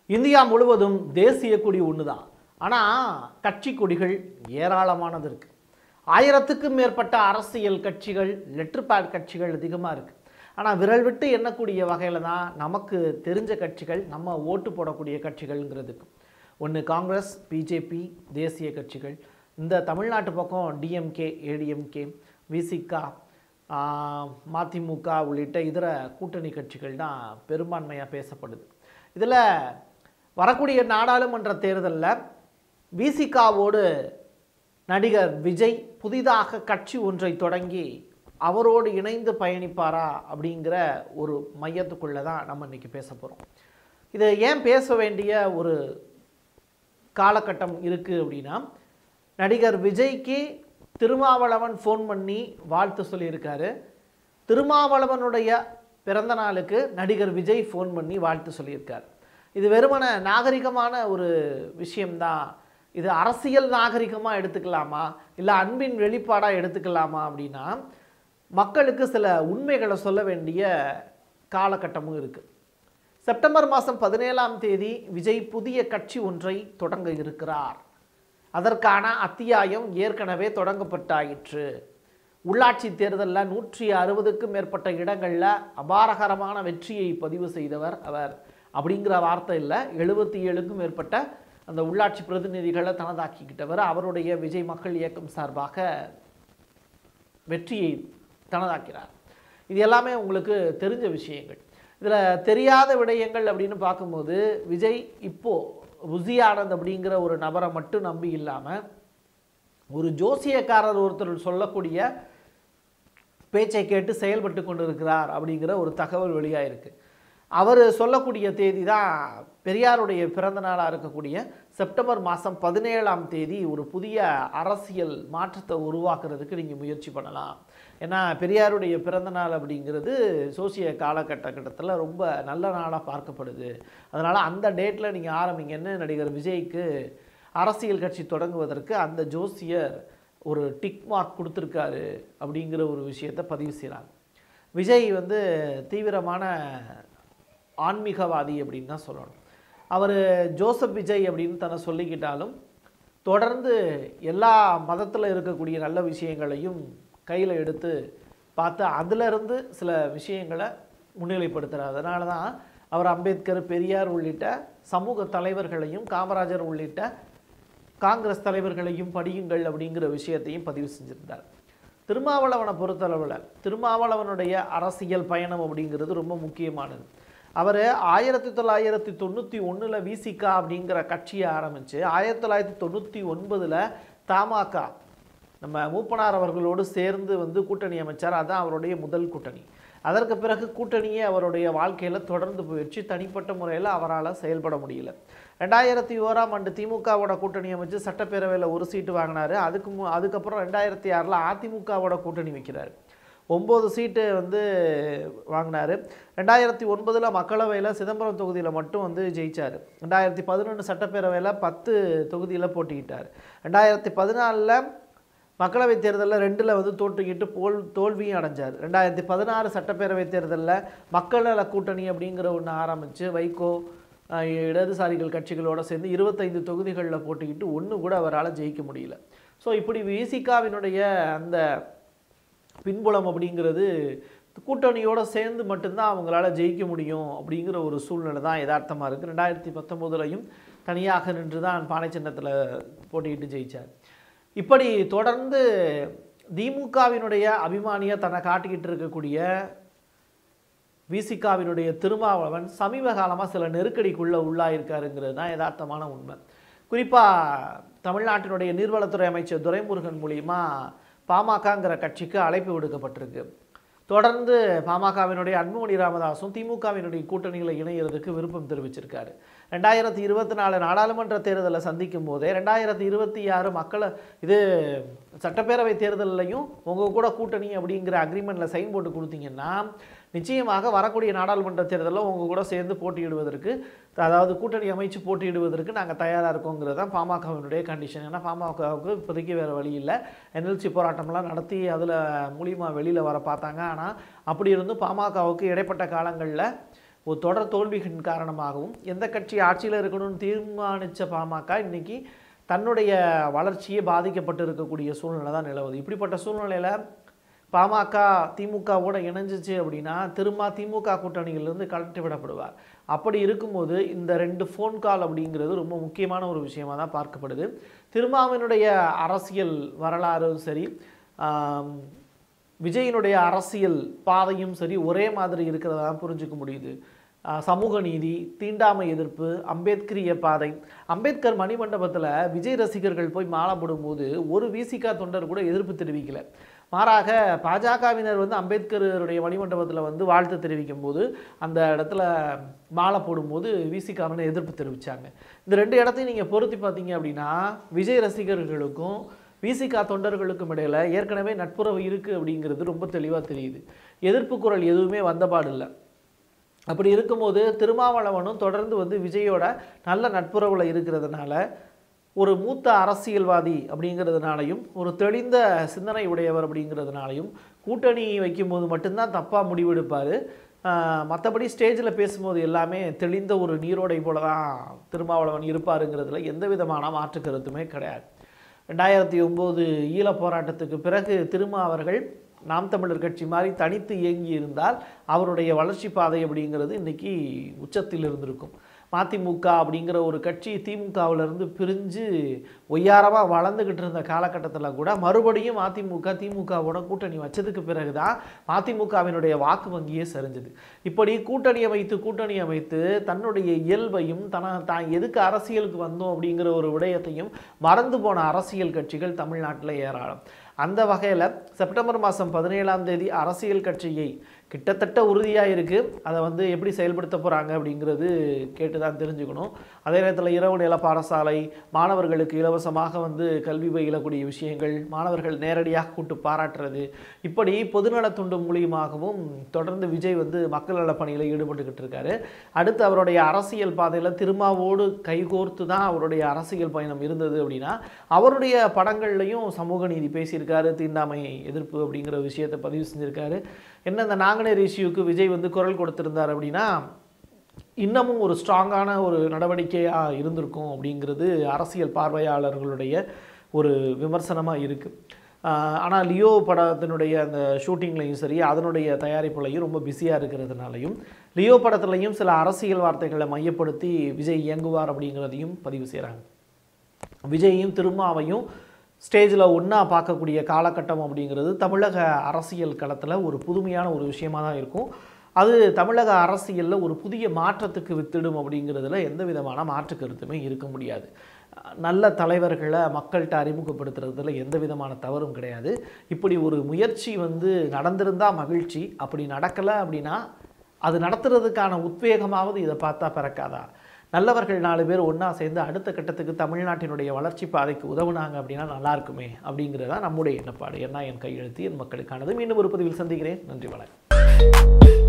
India முழுவதும் தேசிய கொடி ஒன்று தான் ஆனால் கட்சி கொடிகள் ஏராளமானது இருக்குது ஆயிரத்துக்கும் மேற்பட்ட அரசியல் கட்சிகள் லெட்டர் பேட் கட்சிகள் அதிகமாக இருக்குது ஆனால் விரல் விட்டு எண்ணக்கூடிய வகையில் தான் நமக்கு தெரிஞ்ச கட்சிகள் நம்ம ஓட்டு போடக்கூடிய கட்சிகள்ங்கிறதுக்கு ஒன்று காங்கிரஸ் பிஜேபி தேசிய கட்சிகள் இந்த தமிழ்நாட்டு பக்கம் டிஎம்கே ஏடிஎம்கே விசிகா மதிமுக உள்ளிட்ட இதர கூட்டணி கட்சிகள் தான் பெரும்பான்மையாக பேசப்படுது இதில் வரக்கூடிய நாடாளுமன்ற தேர்தலில் விசிகாவோடு நடிகர் விஜய் புதிதாக கட்சி ஒன்றை தொடங்கி அவரோடு இணைந்து பயணிப்பாரா அப்படிங்கிற ஒரு மையத்துக்குள்ளே தான் நம்ம இன்றைக்கி பேச போகிறோம் இது ஏன் பேச வேண்டிய ஒரு காலகட்டம் இருக்குது அப்படின்னா நடிகர் விஜய்க்கு திருமாவளவன் ஃபோன் பண்ணி வாழ்த்து சொல்லியிருக்காரு திருமாவளவனுடைய பிறந்த நாளுக்கு நடிகர் விஜய் ஃபோன் பண்ணி வாழ்த்து சொல்லியிருக்கார் இது வெறுமன நாகரிகமான ஒரு விஷயம்தான் இது அரசியல் நாகரிகமாக எடுத்துக்கலாமா இல்லை அன்பின் வெளிப்பாடாக எடுத்துக்கலாமா அப்படின்னா மக்களுக்கு சில உண்மைகளை சொல்ல வேண்டிய காலகட்டமும் இருக்குது செப்டம்பர் மாதம் பதினேழாம் தேதி விஜய் புதிய கட்சி ஒன்றை தொடங்க இருக்கிறார் அதற்கான அத்தியாயம் ஏற்கனவே தொடங்கப்பட்டாயிற்று உள்ளாட்சி தேர்தலில் நூற்றி அறுபதுக்கும் மேற்பட்ட இடங்களில் அபாரகரமான வெற்றியை பதிவு செய்தவர் அவர் அப்படிங்கிற வார்த்தை இல்லை எழுபத்தி ஏழுக்கும் மேற்பட்ட அந்த உள்ளாட்சி பிரதிநிதிகளை தனதாக்கிக்கிட்டவர் அவருடைய விஜய் மக்கள் இயக்கம் சார்பாக வெற்றியை தனதாக்கிறார் இது எல்லாமே உங்களுக்கு தெரிஞ்ச விஷயங்கள் இதில் தெரியாத விடயங்கள் அப்படின்னு பார்க்கும்போது விஜய் இப்போது ருசி ஆனந்த் அப்படிங்கிற ஒரு நபரை மட்டும் நம்பி இல்லாமல் ஒரு ஜோசியக்காரர் ஒருத்தர் சொல்லக்கூடிய பேச்சை கேட்டு செயல்பட்டு கொண்டிருக்கிறார் அப்படிங்கிற ஒரு தகவல் வெளியாயிருக்கு அவர் சொல்லக்கூடிய தேதி தான் பெரியாருடைய பிறந்த நாளாக இருக்கக்கூடிய செப்டம்பர் மாதம் பதினேழாம் தேதி ஒரு புதிய அரசியல் மாற்றத்தை உருவாக்குறதுக்கு நீங்கள் முயற்சி பண்ணலாம் ஏன்னா பெரியாருடைய பிறந்த நாள் அப்படிங்கிறது சோசிய காலகட்டத்தில் ரொம்ப நல்ல நாளாக பார்க்கப்படுது அதனால் அந்த டேட்டில் நீங்கள் ஆரம்பிங்கன்னு நடிகர் விஜய்க்கு அரசியல் கட்சி தொடங்குவதற்கு அந்த ஜோசியர் ஒரு டிக் மார்க் கொடுத்துருக்காரு அப்படிங்கிற ஒரு விஷயத்தை பதிவு செய்கிறாங்க விஜய் வந்து தீவிரமான ஆன்மீகவாதி அப்படின்னு தான் சொல்லணும் அவர் ஜோசப் விஜய் அப்படின்னு தன்னை சொல்லிக்கிட்டாலும் தொடர்ந்து எல்லா மதத்தில் இருக்கக்கூடிய நல்ல விஷயங்களையும் கையில் எடுத்து பார்த்து அதிலிருந்து சில விஷயங்களை முன்னிலைப்படுத்துகிறார் அதனால தான் அவர் அம்பேத்கர் பெரியார் உள்ளிட்ட சமூக தலைவர்களையும் காமராஜர் உள்ளிட்ட காங்கிரஸ் தலைவர்களையும் படியுங்கள் அப்படிங்கிற விஷயத்தையும் பதிவு செஞ்சிருந்தார் திருமாவளவனை பொறுத்தளவில் திருமாவளவனுடைய அரசியல் பயணம் அப்படிங்கிறது ரொம்ப முக்கியமானது அவர் ஆயிரத்தி தொள்ளாயிரத்தி தொண்ணூற்றி ஒன்றில் விசிகா அப்படிங்கிற கட்சியை ஆரம்பித்து ஆயிரத்தி தொள்ளாயிரத்தி தொண்ணூற்றி ஒன்பதில் தமாக நம்ம மூப்பனார் அவர்களோடு சேர்ந்து வந்து கூட்டணி அமைச்சார் அதுதான் அவருடைய முதல் கூட்டணி அதற்கு பிறகு கூட்டணியே அவருடைய வாழ்க்கையில் தொடர்ந்து போயிடுச்சு தனிப்பட்ட முறையில் அவரால் செயல்பட முடியல ரெண்டாயிரத்தி ஓராம் ஆண்டு திமுகவோட கூட்டணி அமைச்சு சட்டப்பேரவையில் ஒரு சீட்டு வாங்கினார் அதுக்கு மு அதுக்கப்புறம் ரெண்டாயிரத்தி ஆறில் அதிமுகவோட கூட்டணி வைக்கிறார் ஒம்பது சீட்டு வந்து வாங்கினார் ரெண்டாயிரத்தி ஒன்பதில் மக்களவையில் சிதம்பரம் தொகுதியில் மட்டும் வந்து ஜெயிச்சார் ரெண்டாயிரத்தி பதினொன்று சட்டப்பேரவையில் பத்து தொகுதியில் போட்டிக்கிட்டார் ரெண்டாயிரத்தி பதினாலில் மக்களவைத் தேர்தலில் ரெண்டில் வந்து தோற்றுக்கிட்டு போல் தோல்வியும் அடைஞ்சார் ரெண்டாயிரத்தி பதினாறு சட்டப்பேரவைத் தேர்தலில் மக்கள் நல கூட்டணி அப்படிங்கிற ஒன்று ஆரம்பித்து வைகோ அஹ், இடதுசாரிகள் கட்சிகளோட சேர்ந்து இருபத்தைந்து தொகுதிகளில் போட்டிக்கிட்டு ஒன்று கூட அவரால் ஜெயிக்க முடியல ஸோ இப்படி விசிகாவினுடைய அந்த பின்புலம் அப்படிங்கிறது கூட்டணியோடு சேர்ந்து மட்டும்தான் அவங்களால ஜெயிக்க முடியும் அப்படிங்கிற ஒரு சூழ்நிலை தான் யதார்த்தமாக இருக்குது ரெண்டாயிரத்தி பத்தொம்போதுலையும் தனியாக நின்று தான் பானை சின்னத்தில் போட்டிக்கிட்டு ஜெயிச்சார் இப்படி தொடர்ந்து திமுகவினுடைய அபிமானியை தன்னை காட்டிக்கிட்டு இருக்கக்கூடிய விசிகாவினுடைய திருமாவளவன் சமீப காலமாக சில நெருக்கடிக்குள்ளே உள்ளாயிருக்காருங்கிறது தான் யதார்த்தமான உண்மை குறிப்பாக தமிழ்நாட்டினுடைய நீர்வளத்துறை அமைச்சர் துரைமுருகன் மூலியமா பாமகங்கிற கட்சிக்கு அழைப்பு விடுக்கப்பட்டிருக்கு தொடர்ந்து பாமகவினுடைய அன்புமணி ராமதாஸும் திமுகவினுடைய கூட்டணிகளை இணையிறதுக்கு விருப்பம் தெரிவிச்சிருக்காரு ரெண்டாயிரத்தி இருபத்தி நாலு நாடாளுமன்ற தேர்தலை சந்திக்கும் போதே ரெண்டாயிரத்தி இருபத்தி ஆறு மக்களை இது சட்டப்பேரவை தேர்தல்லையும் உங்கள் கூட கூட்டணி அப்படிங்கிற அக்ரிமெண்ட்டில் சைன் போட்டு கொடுத்தீங்கன்னா நிச்சயமாக வரக்கூடிய நாடாளுமன்ற தேர்தலில் உங்கள் கூட சேர்ந்து போட்டியிடுவதற்கு அதாவது கூட்டணி அமைச்சு போட்டியிடுவதற்கு நாங்கள் தயாராக இருக்கோங்கிறது தான் பாமகவினுடைய கண்டிஷன் ஏன்னா பாமகவுக்கு இப்போதைக்கு வேறு வழி இல்லை என்எல்சி போராட்டம்லாம் நடத்தி அதில் மூலியமாக வெளியில் வர பார்த்தாங்க ஆனால் அப்படி இருந்தும் பாமகவுக்கு இடைப்பட்ட காலங்களில் ஒரு தொடர் தோல்விகளின் காரணமாகவும் எந்த கட்சி ஆட்சியில் இருக்கணும்னு தீர்மானித்த பாமக இன்னைக்கு தன்னுடைய வளர்ச்சியே பாதிக்கப்பட்டு இருக்கக்கூடிய சூழ்நிலை தான் நிலவுது இப்படிப்பட்ட சூழ்நிலையில் பாமக திமுகவோட இணைஞ்சிச்சு அப்படின்னா திரும்ப திமுக கூட்டணியிலிருந்து கலட்டி விடப்படுவார் அப்படி இருக்கும்போது இந்த ரெண்டு ஃபோன் கால் அப்படிங்கிறது ரொம்ப முக்கியமான ஒரு விஷயமா தான் பார்க்கப்படுது திருமாவினுடைய அரசியல் வரலாறும் சரி ஆம், விஜயினுடைய அரசியல் பாதையும் சரி ஒரே மாதிரி இருக்கிறதா புரிஞ்சுக்க முடியுது ஆஹ் சமூக நீதி தீண்டாமை எதிர்ப்பு அம்பேத்கரிய பாதை அம்பேத்கர் மணிமண்டபத்தில் விஜய் ரசிகர்கள் போய் மாலை போடும்போது ஒரு விசிகா தொண்டர் கூட எதிர்ப்பு தெரிவிக்கல மாறாக பாஜகவினர் வந்து அம்பேத்கருடைய மணிமண்டபத்தில் வந்து வாழ்த்து தெரிவிக்கும் போது அந்த இடத்துல மாலை போடும்போது விசிகாவினர் எதிர்ப்பு தெரிவித்தாங்க இந்த ரெண்டு இடத்தையும் நீங்கள் பொருத்தி பார்த்தீங்க அப்படின்னா விஜய் ரசிகர்களுக்கும் விசிகா தொண்டர்களுக்கும் இடையில ஏற்கனவே நட்புறவு இருக்குது அப்படிங்கிறது ரொம்ப தெளிவாக தெரியுது எதிர்ப்பு குரல் எதுவுமே வந்தபாடு இல்லை அப்படி இருக்கும்போது திருமாவளவனும் தொடர்ந்து வந்து விஜயோட நல்ல நட்புறவில் இருக்கிறதுனால ஒரு மூத்த அரசியல்வாதி அப்படிங்கிறதுனாலையும் ஒரு தெளிந்த சிந்தனை உடையவர் அப்படிங்கிறதுனாலையும் கூட்டணி வைக்கும்போது மட்டும்தான் தப்பாக முடிவெடுப்பார் மற்றபடி ஸ்டேஜில் பேசும்போது எல்லாமே தெளிந்த ஒரு நீரோடை போல தான் திருமாவளவன் இருப்பாருங்கிறதுல எந்த விதமான மாற்று கருத்துமே கிடையாது ரெண்டாயிரத்தி ஒம்பது ஈழப் போராட்டத்துக்கு பிறகு திருமா அவர்கள் நாம் தமிழர் கட்சி மாதிரி தனித்து இயங்கி இருந்தால் அவருடைய வளர்ச்சி பாதை அப்படிங்கிறது இன்னைக்கு உச்சத்தில் இருந்திருக்கும் மதிமுக அப்படிங்கிற ஒரு கட்சி திமுகவிலிருந்து பிரிஞ்சு ஒய்யாரமாக வளர்ந்துக்கிட்டு இருந்த காலகட்டத்தில் கூட மறுபடியும் அதிமுக திமுகவோட கூட்டணி வச்சதுக்கு பிறகு தான் மதிமுகவினுடைய வாக்கு வங்கியே சரிஞ்சுது இப்படி கூட்டணி அமைத்து கூட்டணி அமைத்து தன்னுடைய இயல்பையும் தன தான் எதுக்கு அரசியலுக்கு வந்தோம் அப்படிங்கிற ஒரு விடயத்தையும் மறந்து போன அரசியல் கட்சிகள் தமிழ்நாட்டில் ஏராளம் அந்த வகையில் செப்டம்பர் மாதம் பதினேழாம் தேதி அரசியல் கட்சியை கிட்டத்தட்ட உறுதியாக இருக்குது அதை வந்து எப்படி செயல்படுத்த போகிறாங்க அப்படிங்கிறது கேட்டு தான் தெரிஞ்சுக்கணும் அதே நேரத்தில் இரவு நில பாடசாலை மாணவர்களுக்கு இலவசமாக வந்து கல்வி பயிலக்கூடிய விஷயங்கள் மாணவர்கள் நேரடியாக கூட்டு பாராட்டுறது இப்படி பொதுநலத் துண்டு மூலியமாகவும் தொடர்ந்து விஜய் வந்து மக்கள் நலப் பணியில் ஈடுபட்டுக்கிட்டு இருக்காரு அடுத்து அவருடைய அரசியல் பாதையில் திருமாவோடு கைகோர்த்து தான் அவருடைய அரசியல் பயணம் இருந்தது அப்படின்னா அவருடைய படங்கள்லையும் சமூக நீதி பேசியிருக்காரு தீண்டாமை எதிர்ப்பு அப்படிங்கிற விஷயத்தை பதிவு செஞ்சிருக்காரு என்ன இந்த நாங்குநேர் இஷ்யூக்கு விஜய் வந்து குரல் கொடுத்திருந்தார் அப்படின்னா இன்னமும் ஒரு ஸ்ட்ராங்கான ஒரு நடவடிக்கையாக இருந்திருக்கும் அப்படிங்கிறது அரசியல் பார்வையாளர்களுடைய ஒரு விமர்சனமாக இருக்குது ஆனால் லியோ படத்தினுடைய அந்த ஷூட்டிங்லையும் சரி அதனுடைய தயாரிப்புலையும் ரொம்ப பிஸியாக இருக்கிறதுனாலையும் லியோ படத்துலையும் சில அரசியல் வார்த்தைகளை மையப்படுத்தி விஜய் இயங்குவார் அப்படிங்கிறதையும் பதிவு செய்கிறாங்க விஜயையும் திருமாவையும் ஸ்டேஜில் ஒன்றா பார்க்கக்கூடிய காலகட்டம் அப்படிங்கிறது தமிழக அரசியல் களத்தில் ஒரு புதுமையான ஒரு விஷயமா தான் இருக்கும் அது தமிழக அரசியலில் ஒரு புதிய மாற்றத்துக்கு வித்திடும் அப்படிங்கிறதுல எந்த விதமான மாற்று கருத்துமே இருக்க முடியாது நல்ல தலைவர்களை மக்கள்கிட்ட அறிமுகப்படுத்துறதுல எந்த விதமான தவறும் கிடையாது இப்படி ஒரு முயற்சி வந்து நடந்திருந்தால் மகிழ்ச்சி அப்படி நடக்கலை அப்படின்னா அது நடத்துறதுக்கான உத்வேகமாவது இதை பார்த்தா பிறக்காதா நல்லவர்கள் நாலு பேர் ஒன்றா சேர்ந்து அடுத்த கட்டத்துக்கு தமிழ்நாட்டினுடைய வளர்ச்சி பாதைக்கு உதவுனாங்க அப்படின்னா நல்லா இருக்குமே அப்படிங்கிறதா நம்முடைய எண்ணப்பாடு என்ன என் கையெழுத்து என் மக்களுக்கானது மீண்டும் ஒரு பதிவில் சந்திக்கிறேன் நன்றி வணக்கம்